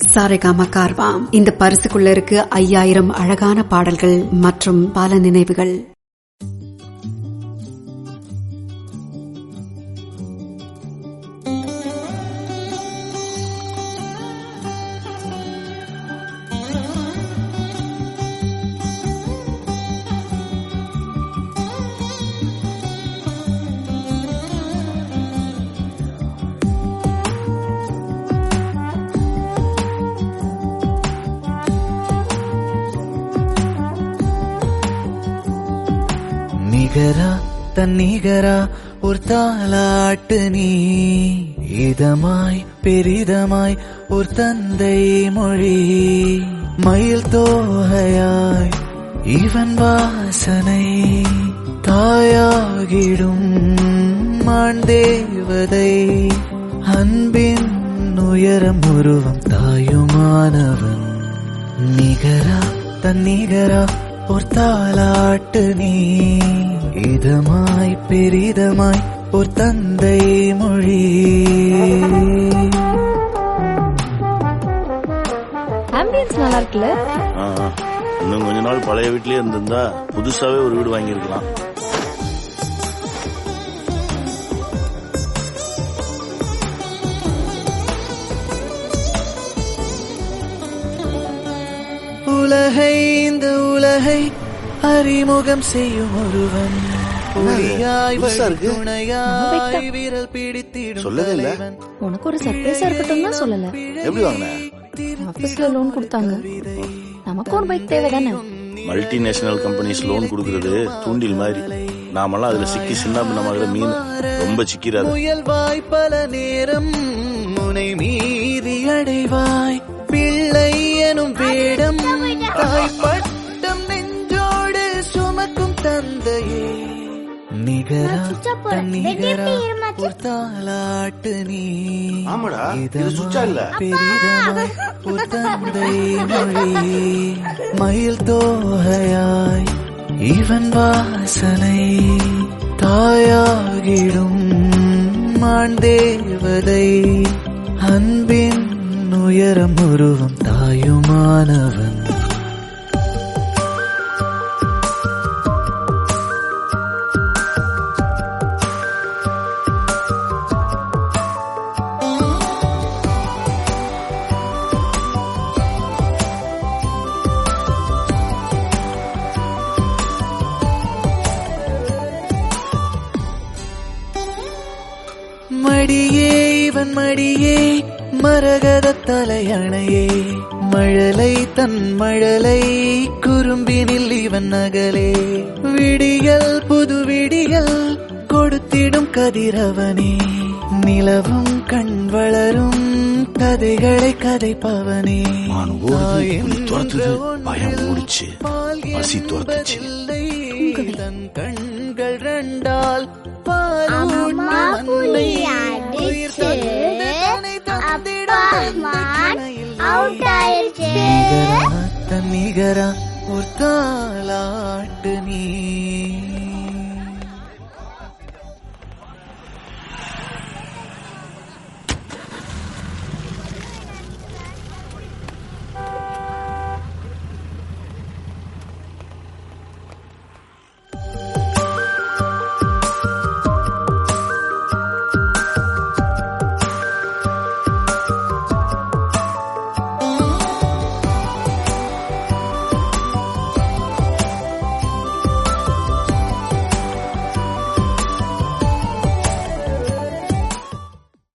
சாரேகாமா கார்வாம் இந்த பரிசுக்குள்ள இருக்கு ஐயாயிரம் அழகான பாடல்கள் மற்றும் பல நினைவுகள் நிகரா தன்னிகரா ஒரு தாலாட்டு நீ இதமாய் பெரிதமாய் ஒரு தந்தை மொழி மயில் தோகையாய் இவன் வாசனை தாயாகிடும் மான் தேவதை அன்பின் உயரம் உருவம் தாயுமானவன் நிகரா தன்னிகரா ஒரு தாலாட்டு நீ இதமாய் பெரிதமாய் ஒரு தந்தை மொழி ஆம்பியன்ஸ் நல்லா இருக்குல்ல ஆ, ஆ. இன்னும் கொஞ்ச நாள் பழைய வீட்லயே இருந்திருந்தா புதுசாவே ஒரு வீடு வாங்கியிருக்கலாம் உலகை இந்த உலகை அறிமுகம் செய்யும் ஒருவன் ஒளியாய் புதுசா இருக்கு. துணையாய் விரல் பிடித்திடும் சொல்லவே இல்ல. தலைவன். உனக்கு ஒரு சர்ப்ரைஸா இருக்கட்டும் தான் சொல்லல எப்படி வாங்கின ஆபீஸ்ல லோன் கொடுத்தாங்க நமக்கு ஒரு பைக் தேவை தானே மல்டிநேஷனல் கம்பெனிஸ் லோன் கொடுக்கறது தூண்டில் மாதிரி நாமெல்லாம் அதுல சிக்கி சின்ன பின்னமாகிற மீன் ரொம்ப சிக்கிறாது முயல் வாய் பல நேரம் முனை மீறி அடைவாய் பிள்ளை எனும் வேடம் தாய் பட்டம் நெஞ்சோடு சுமக்கும் தந்தையே நிகரா தன்னிகரா ஒரு தாலாட்டு நீ ஆமாடா, இது இதமாய் சுச்சா இல்ல. பெரிதமாய் ஒரு தந்தை மொழி மயில் தோகையாய் இவன் வாசனை தாயாகிடும் மான் தேவதை அன்பின் உயரம் உருவம் தாயுமானவன் மடியே இவன் மடியே மரகத தலையணையே மழலை தன் மழலை குறும்பினில் இவன் நகலே விடியல் புது விடியல் கொடுத்திடும் கதிரவனே நிலவும் கண் வளரும் கதைகளை கதைப்பவனே மான் ஓடுது, தாய் புலி துரத்துது, என்ற பயம் ஒன்றில் ஓடிச்சு, பால் பசி துரத்துச்சு. என்பதில்லை. தன் கண்கள் ரெண்டால் பாலூட்டும் அன்னை. உயிர் தந்து தன்னை தந்திடும் தந்தை துணையில் நிகரா, தன் நிகரா ஒரு தாலாட்டு நீ